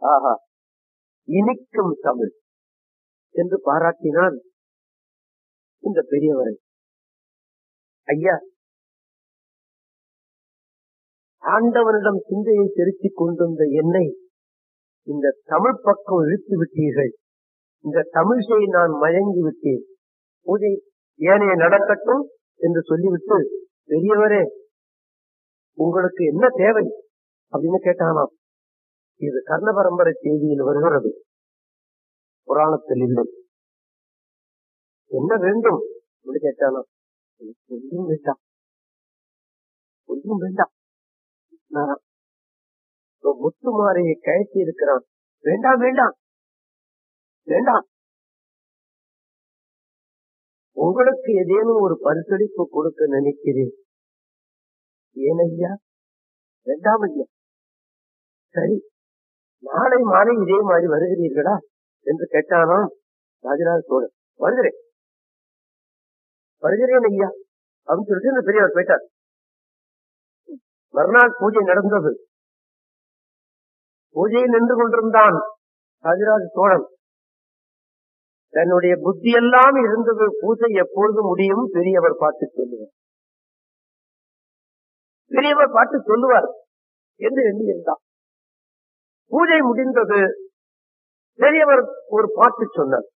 ஆஹா இனிக்கும் தமிழ் என்று பாராட்டினான் இந்த பெரியவரை ஐயா ஆண்டவனிடம் சிந்தையை செலுத்திக் கொண்டிருந்த என்னை இந்த தமிழ் பக்கம் இழுத்து விட்டீர்கள் இந்த தமிழ்சை நான் மயங்கி விட்டேன் பூஜை ஏனைய நடக்கட்டும் என்று சொல்லிவிட்டு பெரியவரே உங்களுக்கு என்ன தேவை அப்படின்னு கேட்டானாம் இது கர்ண பரம்பரை செய்தியில் வருகிறது புராணத்தில் இல்லை என்ன வேண்டும் என்று கேட்டானாம் எனக்கு ஒன்றும் வேண்டாம் ஒன்றும் வேண்டாம் நான் இதோ முத்துமாரியை கயற்றி இருக்கிறான் வேண்டாம் வேண்டாம் வேண்டாம் உங்களுக்கு ஏதேனும் ஒரு பரிசளிப்பு கொடுக்க நினைக்கிறேன் ஏன் ஐயா வேண்டாம் ஐயா சரி நாளை மாலை இதே மாதிரி வருகிறீர்களா என்று கேட்டானாம் ராஜராஜ சோழன் வருகிறேன் வருகிறேன் ஐயா அப்படின்னு சொல்லிட்டு இந்த பெரியவர் போயிட்டார் மறுநாள் பூஜை நடந்தது பூஜையில் நின்று கொண்டிருந்தான் ராஜராஜ சோழன் தன்னுடைய புத்தி எல்லாம் இருந்தது பூஜை எப்பொழுது முடியும் பெரியவர் பார்த்து சொல்லுவார் பெரியவர் பார்த்து சொல்லுவார் என்று எண்ணியிருந்தான் பூஜை முடிந்தது பெரியவர் ஒரு பாட்டு சொன்னார்